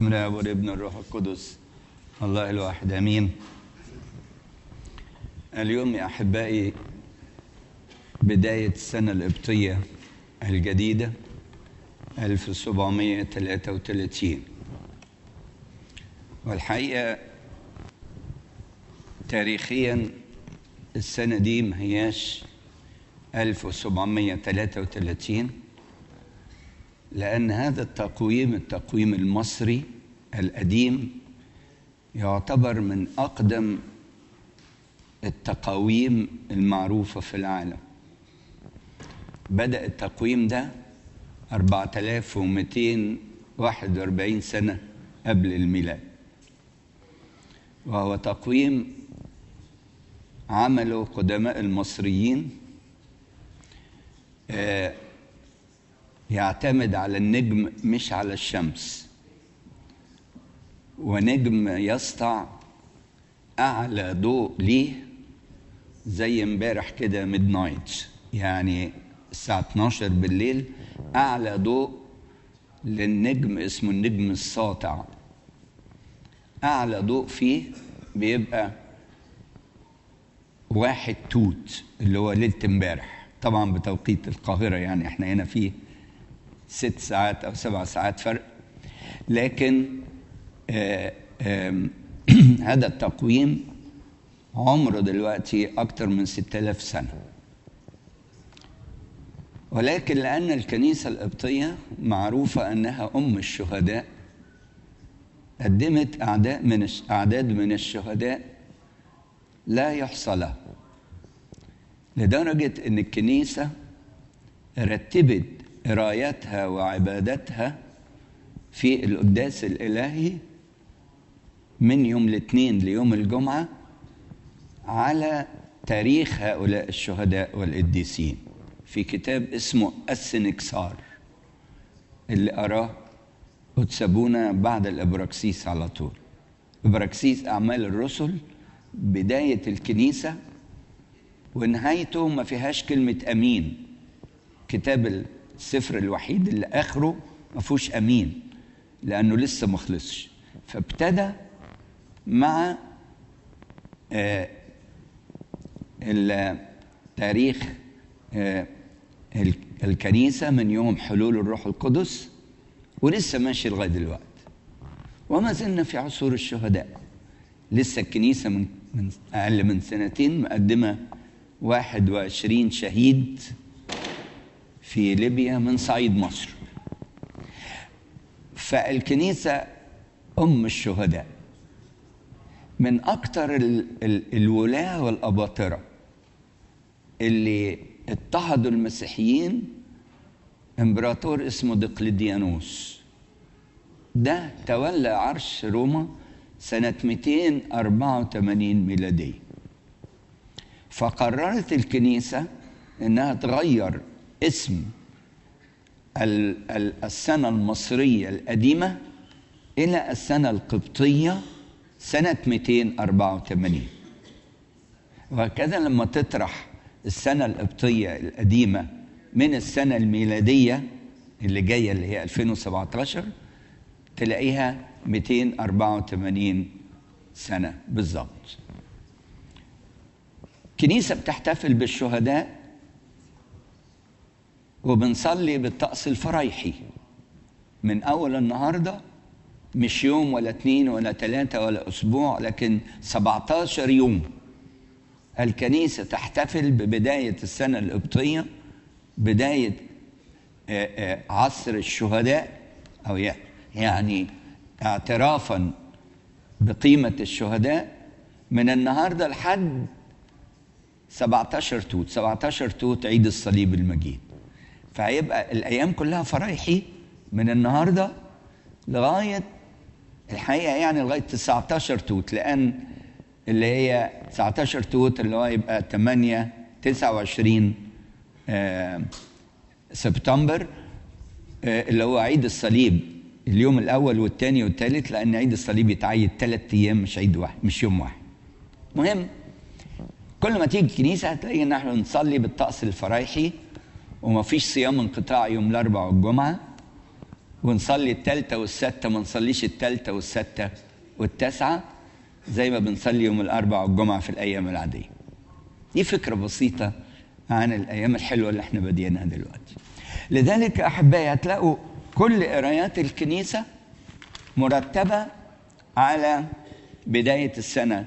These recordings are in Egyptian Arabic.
من الاب والابن الروح القدس الله الواحد امين اليوم يا احبائي بدايه السنه القبطيه الجديده 1733 والحقيقه تاريخيا السنه دي ما هياش 1733 لأن هذا التقويم التقويم المصري القديم يعتبر من أقدم التقاويم المعروفة في العالم بدأ التقويم ده 4241 سنة قبل الميلاد وهو تقويم عمله قدماء المصريين آه يعتمد على النجم مش على الشمس ونجم يسطع اعلى ضوء ليه زي امبارح كده ميد نايت يعني الساعه 12 بالليل اعلى ضوء للنجم اسمه النجم الساطع اعلى ضوء فيه بيبقى واحد توت اللي هو ليله امبارح طبعا بتوقيت القاهره يعني احنا هنا فيه ست ساعات او سبع ساعات فرق لكن آآ آآ هذا التقويم عمره دلوقتي اكثر من 6000 سنه ولكن لان الكنيسه القبطيه معروفه انها ام الشهداء قدمت اعداء من اعداد من الشهداء لا يحصى له لدرجه ان الكنيسه رتبت قرايتها وعبادتها في القداس الإلهي من يوم الاثنين ليوم الجمعة على تاريخ هؤلاء الشهداء والقديسين في كتاب اسمه السنكسار اللي أراه أتسابونا بعد الإبراكسيس على طول إبراكسيس أعمال الرسل بداية الكنيسة ونهايته ما فيهاش كلمة أمين كتاب السفر الوحيد اللي اخره ما فيهوش امين لانه لسه ما خلصش فابتدى مع آه تاريخ آه الكنيسة من يوم حلول الروح القدس ولسه ماشي لغاية دلوقتي وما زلنا في عصور الشهداء لسه الكنيسة من, من أقل من سنتين مقدمة 21 شهيد في ليبيا من صعيد مصر فالكنيسة أم الشهداء من أكثر الولاة والأباطرة اللي اضطهدوا المسيحيين امبراطور اسمه دقلديانوس ده تولى عرش روما سنة 284 ميلادية فقررت الكنيسة انها تغير اسم السنة المصرية القديمة إلى السنة القبطية سنة 284 وهكذا لما تطرح السنة القبطية القديمة من السنة الميلادية اللي جاية اللي هي 2017 تلاقيها 284 سنة بالظبط كنيسة بتحتفل بالشهداء وبنصلي بالطقس الفرايحي من أول النهاردة مش يوم ولا اتنين ولا تلاتة ولا أسبوع لكن 17 يوم الكنيسة تحتفل ببداية السنة القبطية بداية عصر الشهداء أو يعني اعترافا بقيمة الشهداء من النهاردة لحد 17 توت 17 توت عيد الصليب المجيد فهيبقى الايام كلها فرايحي من النهارده لغايه الحقيقه يعني لغايه 19 توت لان اللي هي 19 توت اللي هو يبقى 8 29 آه سبتمبر آه اللي هو عيد الصليب اليوم الاول والثاني والثالث لان عيد الصليب يتعيد ثلاث ايام مش عيد واحد مش يوم واحد مهم كل ما تيجي الكنيسه هتلاقي ان احنا نصلي بالطقس الفرايحي وما فيش صيام انقطاع يوم الاربعاء والجمعه ونصلي التالتة والستة ما نصليش التالتة والستة والتاسعة زي ما بنصلي يوم الأربع والجمعة في الأيام العادية دي فكرة بسيطة عن الأيام الحلوة اللي احنا بادينها دلوقتي لذلك أحبائي هتلاقوا كل قرايات الكنيسة مرتبة على بداية السنة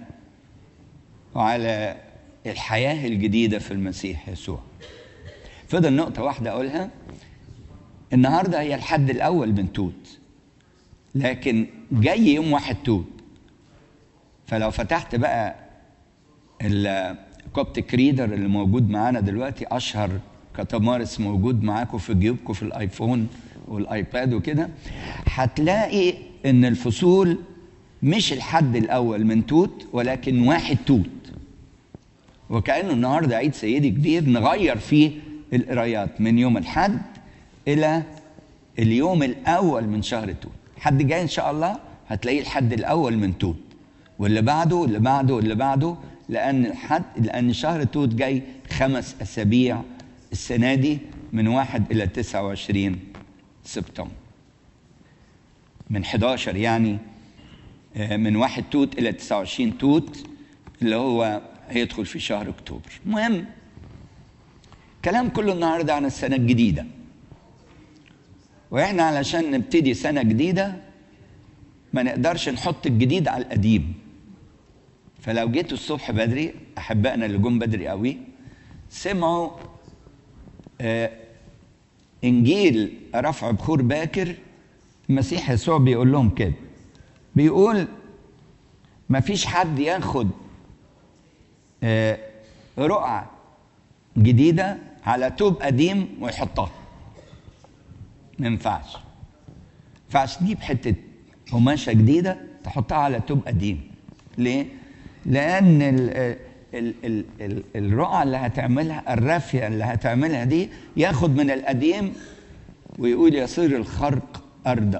وعلى الحياة الجديدة في المسيح يسوع فضل نقطة واحدة أقولها النهاردة هي الحد الأول من توت لكن جاي يوم واحد توت فلو فتحت بقى الكوبتيك ريدر اللي موجود معانا دلوقتي أشهر كتمارس موجود معاكم في جيوبكم في الآيفون والآيباد وكده هتلاقي إن الفصول مش الحد الأول من توت ولكن واحد توت وكأنه النهارده عيد سيدي كبير نغير فيه القرايات من يوم الحد إلى اليوم الأول من شهر توت حد جاي إن شاء الله هتلاقيه الحد الأول من توت واللي بعده واللي بعده واللي بعده لأن الحد لأن شهر توت جاي خمس أسابيع السنة دي من واحد إلى 29 سبتمبر من 11 يعني من واحد توت إلى 29 توت اللي هو هيدخل في شهر أكتوبر المهم كلام كله النهارده عن السنة الجديدة واحنا علشان نبتدي سنة جديدة ما نقدرش نحط الجديد على القديم فلو جيتوا الصبح بدري احبائنا اللي جم بدري قوي سمعوا آه انجيل رفع بخور باكر المسيح يسوع بيقول لهم كده بيقول ما فيش حد ياخد آه رقعة جديدة على توب قديم ويحطها ما ينفعش ما ينفعش تجيب حتة قماشة جديدة تحطها على توب قديم ليه؟ لأن ال ال ال ال الرقعة اللي هتعملها الرافية اللي هتعملها دي ياخد من القديم ويقول يصير الخرق أردأ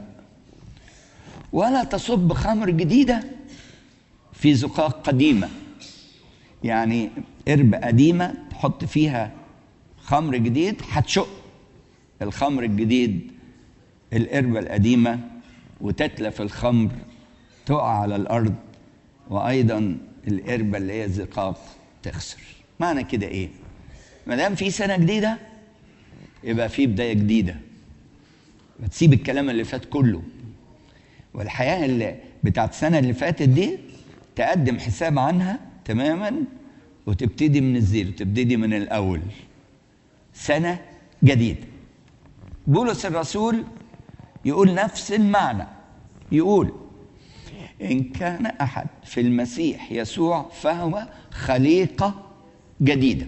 ولا تصب خمر جديدة في زقاق قديمة يعني قرب قديمة تحط فيها خمر جديد هتشق الخمر الجديد القربة القديمة وتتلف الخمر تقع على الأرض وأيضا القربة اللي هي الزقاق تخسر معنى كده إيه؟ ما دام في سنة جديدة يبقى في بداية جديدة بتسيب الكلام اللي فات كله والحياة اللي بتاعت السنة اللي فاتت دي تقدم حساب عنها تماما وتبتدي من الزيرو تبتدي من الأول سنة جديدة بولس الرسول يقول نفس المعنى يقول إن كان أحد في المسيح يسوع فهو خليقة جديدة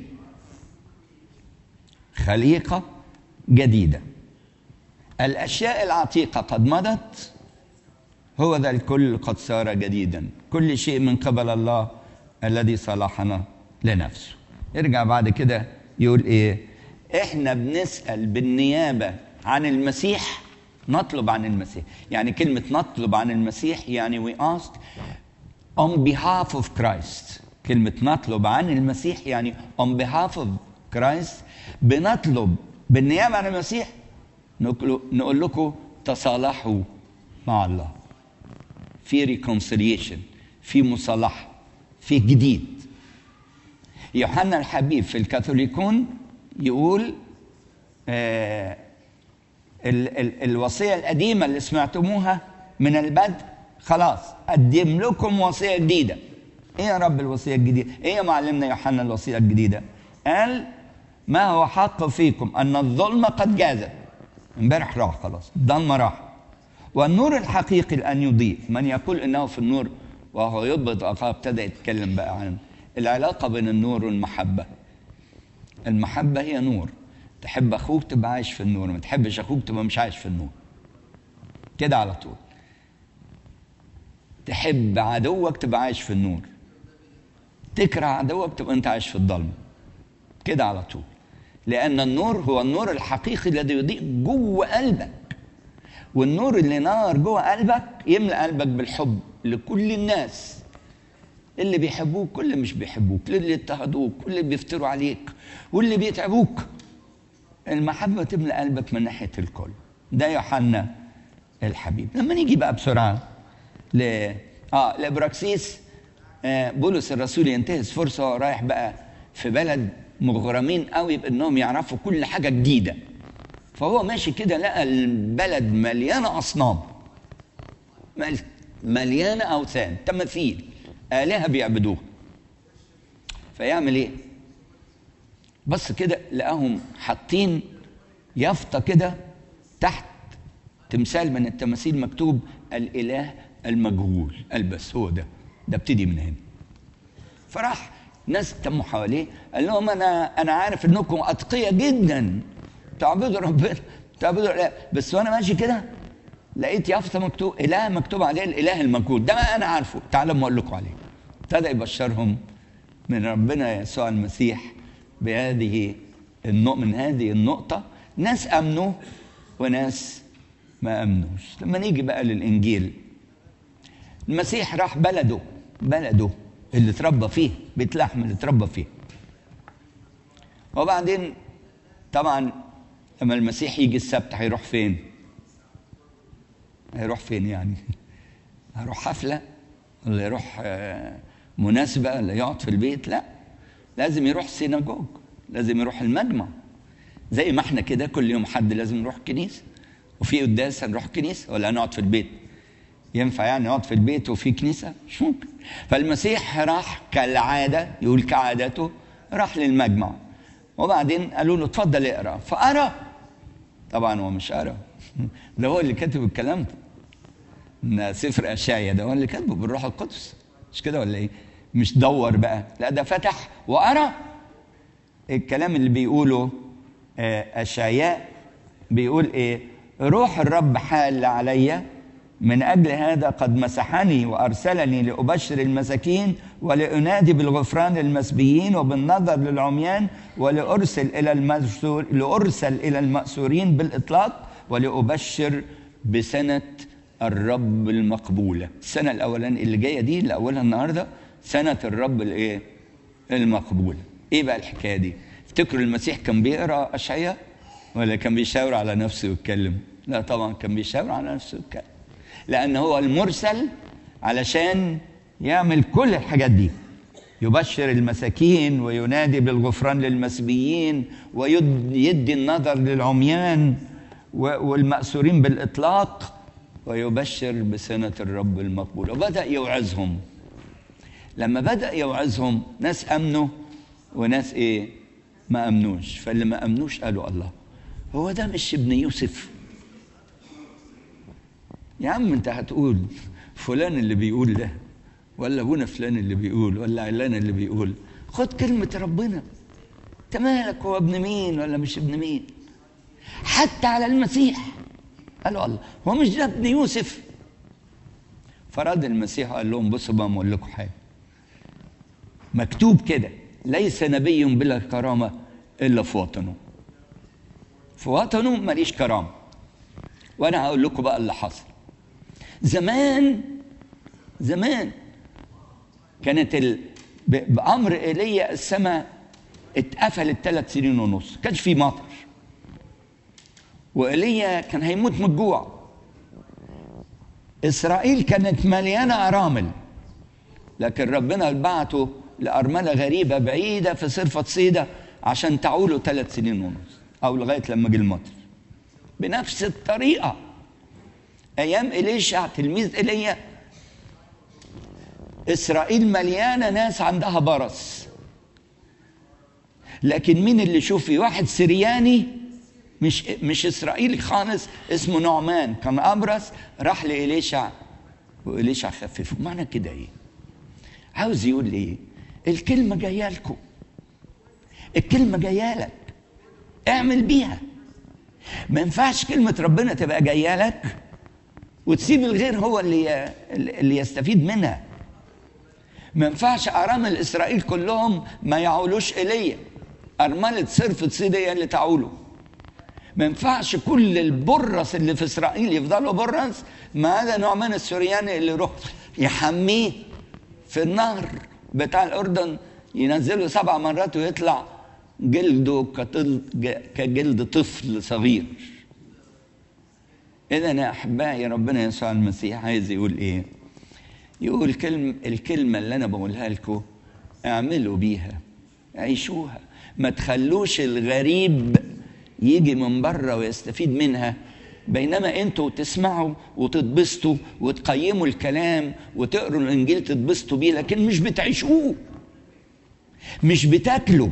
خليقة جديدة الأشياء العتيقة قد مضت هو ذا الكل قد صار جديدا كل شيء من قبل الله الذي صلحنا لنفسه ارجع بعد كده يقول ايه احنا بنسأل بالنيابة عن المسيح نطلب عن المسيح يعني كلمة نطلب عن المسيح يعني we ask on behalf of Christ كلمة نطلب عن المسيح يعني on behalf of Christ بنطلب بالنيابة عن المسيح نقول لكم تصالحوا مع الله في ريكونسيليشن في مصالحة في جديد يوحنا الحبيب في الكاثوليكون يقول آه ال ال الوصية القديمة اللي سمعتموها من البدء خلاص قدم لكم وصية جديدة ايه يا رب الوصية الجديدة ايه يا معلمنا يوحنا الوصية الجديدة قال ما هو حق فيكم ان الظلم قد جازت امبارح راح خلاص الضلمة راح والنور الحقيقي الان يضيء من يقول انه في النور وهو يضبط أخاه ابتدى يتكلم بقى عن العلاقة بين النور والمحبة المحبة هي نور تحب أخوك تبقى عايش في النور ما تحبش أخوك تبقى مش عايش في النور كده على طول تحب عدوك تبقى عايش في النور تكره عدوك تبقى أنت عايش في الضلمة كده على طول لأن النور هو النور الحقيقي الذي يضيء جوه قلبك والنور اللي نار جوه قلبك يملأ قلبك بالحب لكل الناس اللي بيحبوك واللي مش بيحبوك اللي اضطهدوك واللي بيفتروا عليك واللي بيتعبوك المحبة تملأ قلبك من ناحية الكل ده يوحنا الحبيب لما نيجي بقى بسرعه ل اه لابراكسيس آه بولس الرسول ينتهز فرصه وهو رايح بقى في بلد مغرمين قوي بانهم يعرفوا كل حاجه جديده فهو ماشي كده لقى البلد مليانه اصنام مل- مليانه اوثان تماثيل الهه بيعبدوها فيعمل ايه بص كده لقاهم حاطين يافطه كده تحت تمثال من التماثيل مكتوب الاله المجهول قال بس هو ده ده ابتدي من هنا فراح ناس تموا حواليه قال لهم انا انا عارف انكم اتقياء جدا تعبدوا ربنا تعبدوا لا بس وانا ماشي كده لقيت يافطه مكتوب اله مكتوب عليه الاله المجهول ده انا عارفه تعالوا أما اقول لكم عليه ابتدى يبشرهم من ربنا يسوع المسيح بهذه النق من هذه النقطه ناس امنوا وناس ما امنوش لما نيجي بقى للانجيل المسيح راح بلده بلده اللي اتربى فيه بيت لحم اللي اتربى فيه وبعدين طبعا لما المسيح يجي السبت هيروح فين هيروح فين يعني هيروح حفلة ولا يروح آه، مناسبة ولا يقعد في البيت لا لازم يروح سيناجوج لازم يروح المجمع زي ما احنا كده كل يوم حد لازم نروح كنيسة وفي قداس هنروح كنيسة ولا هنقعد في البيت ينفع يعني يقعد في البيت وفي كنيسة مش ممكن فالمسيح راح كالعادة يقول كعادته راح للمجمع وبعدين قالوا له اتفضل اقرا فقرا طبعا هو مش قرا ده هو اللي كاتب الكلام ده ان سفر اشعيا ده هو اللي كاتبه بالروح القدس مش كده ولا ايه مش دور بقى لا ده فتح وقرا الكلام اللي بيقوله آه، اشعياء بيقول ايه روح الرب حال علي من اجل هذا قد مسحني وارسلني لابشر المساكين ولانادي بالغفران للمسبيين وبالنظر للعميان ولارسل الى المسور لارسل الى الماسورين بالاطلاق ولابشر بسنه الرب المقبوله السنه الاولانيه اللي جايه دي اللي اولها النهارده سنه الرب الايه المقبوله ايه بقى الحكايه دي افتكروا المسيح كان بيقرا اشعياء ولا كان بيشاور على نفسه ويتكلم لا طبعا كان بيشاور على نفسه ويتكلم لان هو المرسل علشان يعمل كل الحاجات دي يبشر المساكين وينادي بالغفران للمسبيين ويدي النظر للعميان و- والمأسورين بالإطلاق ويبشر بسنة الرب المقبولة وبدأ يوعظهم لما بدأ يوعظهم ناس أمنوا وناس إيه ما أمنوش فاللي ما أمنوش قالوا الله هو ده مش ابن يوسف يا عم انت هتقول فلان اللي بيقول ده ولا ابونا فلان اللي بيقول ولا علان اللي بيقول خد كلمة ربنا انت مالك هو ابن مين ولا مش ابن مين حتى على المسيح قالوا الله هو مش ده ابن يوسف فرد المسيح وقال لهم بصوا بقى اقول لكم حاجه مكتوب كده ليس نبي بلا كرامه الا في وطنه في وطنه ماليش كرامه وانا هقول لكم بقى اللي حصل زمان زمان كانت ال... ب... بامر ايليا السماء اتقفلت ثلاث سنين ونص كانش في مطر وايليا كان هيموت من الجوع اسرائيل كانت مليانه ارامل لكن ربنا بعته لارمله غريبه بعيده في صرفه صيدا عشان تعوله ثلاث سنين ونص او لغايه لما جه المطر بنفس الطريقه ايام اليشع تلميذ ايليا اسرائيل مليانه ناس عندها برص لكن مين اللي شوف في واحد سرياني مش مش اسرائيلي خالص اسمه نعمان كان ابرص راح لإليشع وإليشع خففه معنى كده ايه عاوز يقول ايه الكلمه جايه لكم الكلمه جايه لك اعمل بيها ما ينفعش كلمه ربنا تبقى جايه لك وتسيب الغير هو اللي اللي يستفيد منها ما ينفعش ارامل اسرائيل كلهم ما يعولوش ايليا ارمله صرفه صيد هي اللي تعوله ما ينفعش كل البرص اللي في اسرائيل يفضلوا برص ما هذا نعمان السورياني اللي يروح يحميه في النهر بتاع الاردن ينزله سبع مرات ويطلع جلده كطل- كجلد طفل صغير إذا يا أحبائي ربنا يسوع المسيح عايز يقول إيه؟ يقول كلمة الكلمة اللي أنا بقولها لكم اعملوا بيها عيشوها ما تخلوش الغريب يجي من بره ويستفيد منها بينما انتوا تسمعوا وتتبسطوا وتقيموا الكلام وتقروا الانجيل تتبسطوا بيه لكن مش بتعيشوه مش بتاكلوا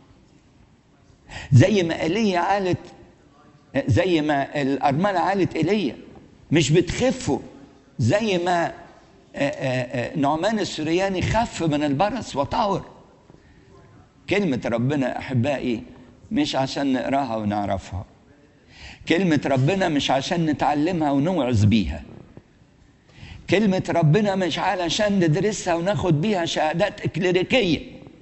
زي ما ايليا قالت زي ما الارمله قالت ايليا مش بتخفوا زي ما نعمان السرياني خف من البرص وطهر كلمة ربنا أحبائي مش عشان نقراها ونعرفها كلمة ربنا مش عشان نتعلمها ونوعظ بيها كلمة ربنا مش علشان ندرسها وناخد بيها شهادات إكليريكية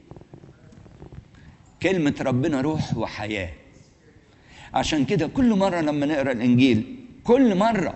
كلمة ربنا روح وحياة عشان كده كل مرة لما نقرأ الإنجيل كل مرة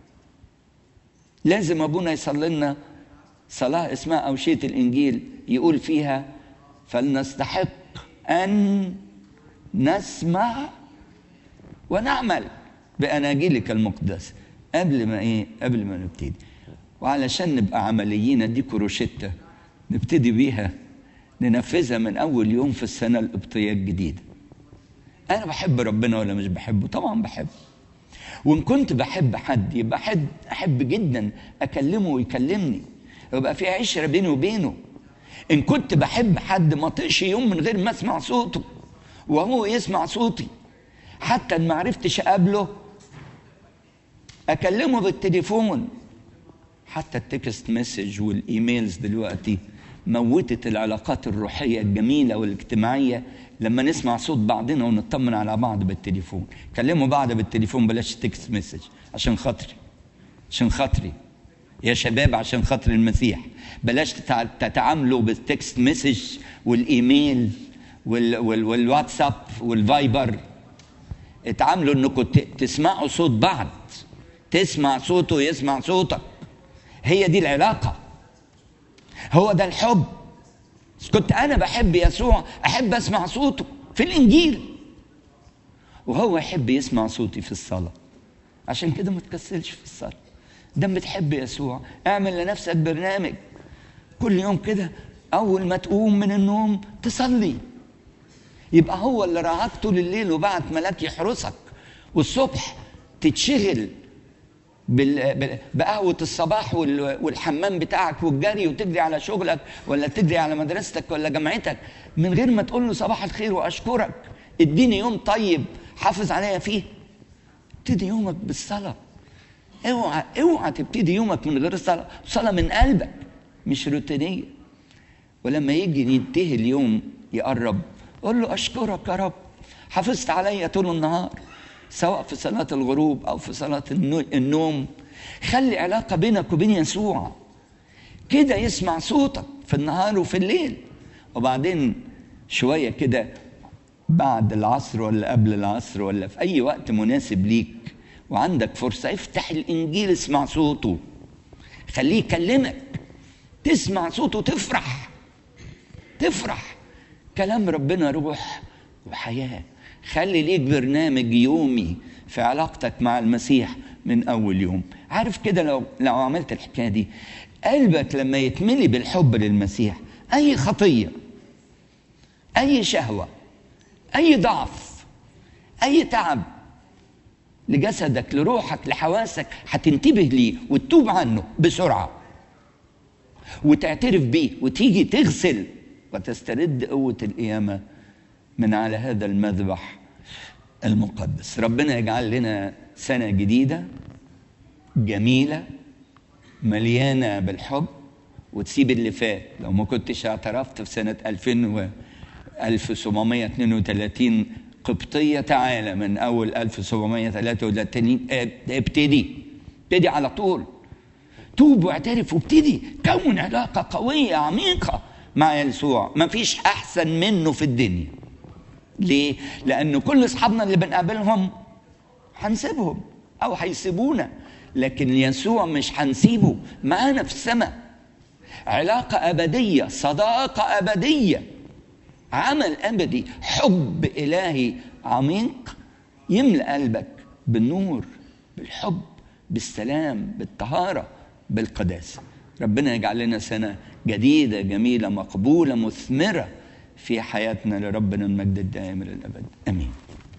لازم أبونا يصلي لنا صلاة اسمها أوشية الإنجيل يقول فيها فلنستحق أن نسمع ونعمل بأناجيلك المقدسة قبل ما إيه قبل ما نبتدي وعلشان نبقى عمليين أديكوا روشتة نبتدي بيها ننفذها من أول يوم في السنة القبطية الجديدة أنا بحب ربنا ولا مش بحبه طبعا بحبه وإن كنت بحب حد يبقى أحب أحب جدا أكلمه ويكلمني يبقى في عشرة بيني وبينه إن كنت بحب حد ما طقش يوم من غير ما أسمع صوته وهو يسمع صوتي حتى إن ما عرفتش أقابله أكلمه بالتليفون حتى التكست مسج والإيميلز دلوقتي موتت العلاقات الروحية الجميلة والاجتماعية لما نسمع صوت بعضنا ونطمن على بعض بالتليفون كلموا بعض بالتليفون بلاش تكست مسج عشان خاطري عشان خاطري يا شباب عشان خاطر المسيح بلاش تتعاملوا بالتكست مسج والايميل وال وال والواتساب والفايبر اتعاملوا انكم تسمعوا صوت بعض تسمع صوته يسمع صوتك هي دي العلاقه هو ده الحب كنت انا بحب يسوع احب اسمع صوته في الانجيل وهو يحب يسمع صوتي في الصلاه عشان كده ما تكسلش في الصلاه دام بتحب يسوع اعمل لنفسك برنامج كل يوم كده اول ما تقوم من النوم تصلي يبقى هو اللي رعاك طول الليل وبعت ملاك يحرسك والصبح تتشغل بقهوة الصباح والحمام بتاعك والجري وتجري على شغلك ولا تجري على مدرستك ولا جامعتك من غير ما تقول له صباح الخير واشكرك اديني يوم طيب حافظ عليا فيه ابتدي يومك بالصلاة اوعى اوعى تبتدي يومك من غير الصلاة صلاة من قلبك مش روتينية ولما يجي ينتهي اليوم يقرب قول له اشكرك يا رب حافظت عليا طول النهار سواء في صلاة الغروب أو في صلاة النوم خلي علاقة بينك وبين يسوع كده يسمع صوتك في النهار وفي الليل وبعدين شوية كده بعد العصر ولا قبل العصر ولا في أي وقت مناسب ليك وعندك فرصة افتح الإنجيل اسمع صوته خليه يكلمك تسمع صوته تفرح تفرح كلام ربنا روح وحياه خلي ليك برنامج يومي في علاقتك مع المسيح من اول يوم عارف كده لو لو عملت الحكايه دي قلبك لما يتملي بالحب للمسيح اي خطيه اي شهوه اي ضعف اي تعب لجسدك لروحك لحواسك هتنتبه ليه وتتوب عنه بسرعه وتعترف بيه وتيجي تغسل وتسترد قوه القيامه من على هذا المذبح المقدس ربنا يجعل لنا سنة جديدة جميلة مليانة بالحب وتسيب اللي فات لو ما كنتش اعترفت في سنة 2000 و 1732 قبطية تعالى من أول 1733 ابتدي ابتدي على طول توب واعترف وابتدي كون علاقة قوية عميقة مع يسوع ما فيش أحسن منه في الدنيا ليه؟ لأن كل أصحابنا اللي بنقابلهم هنسيبهم أو هيسيبونا لكن يسوع مش هنسيبه معانا في السماء علاقة أبدية صداقة أبدية عمل أبدي حب إلهي عميق يملأ قلبك بالنور بالحب بالسلام بالطهاره بالقداسه ربنا يجعل لنا سنه جديده جميله مقبوله مثمره في حياتنا لربنا المجد الدائم للابد امين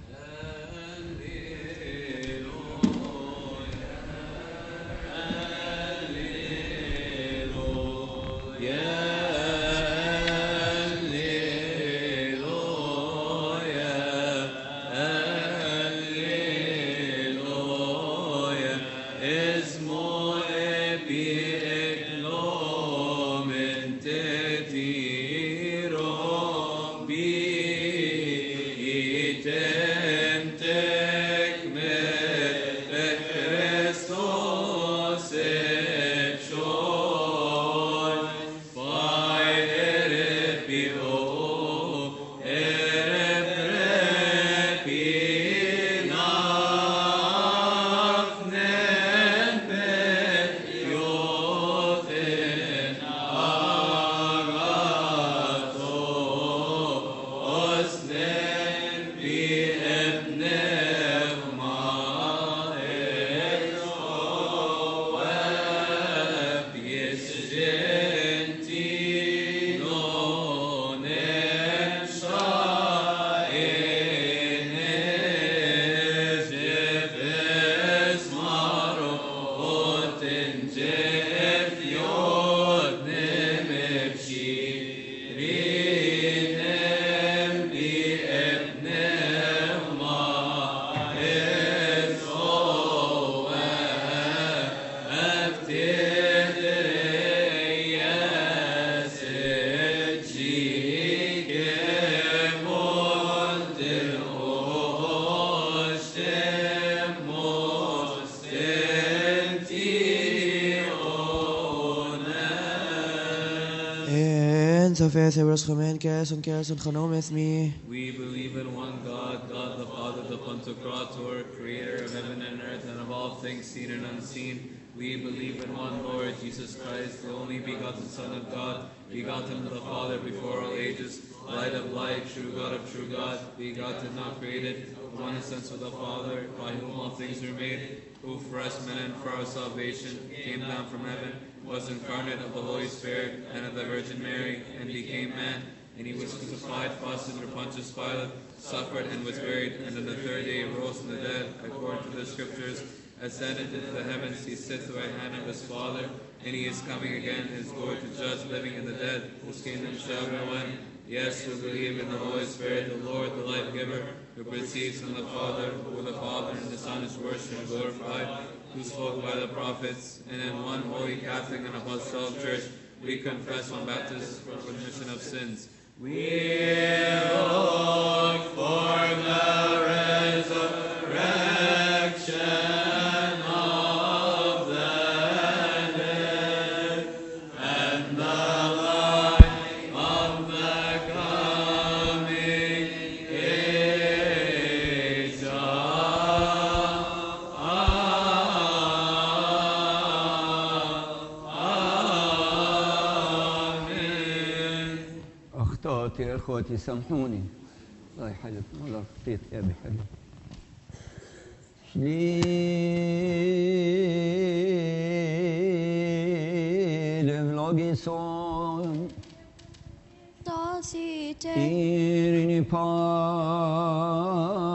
En så fes jeg som som kæs som me. We believe in one God, God the Father, the Pantocrator, creator of heaven and earth and of all things seen and unseen. We believe in one Lord, Jesus Christ, the only begotten Son of God, begotten of the Father before all ages, light of light, true God of true God, begotten, not created, one essence with the Father, by whom all things were made, who for us men and for our salvation came down from heaven was incarnate of the Holy Spirit and of the Virgin Mary, and became man. And he was crucified, fasted under Pontius Pilate, suffered and was buried, and on the third day rose from the dead, according to the Scriptures, ascended into the heavens, he sits at the right hand of his Father, and he is coming again, his glory to judge living and the dead, whose kingdom shall no end. Yes, we believe in the Holy Spirit, the Lord, the life giver, who proceeds from the Father, who the Father and the Son is worshipped and glorified, who spoke by the prophets, and in one holy Catholic and Apostolic Church, we confess one baptism for remission of sins. We look for the resurrection of the dead and the life of the coming age. Amen. اخطأت يا اخوتي سامحوني الله يحلف والله خطيت يا ابي حلف Liv logison Dacite irini pa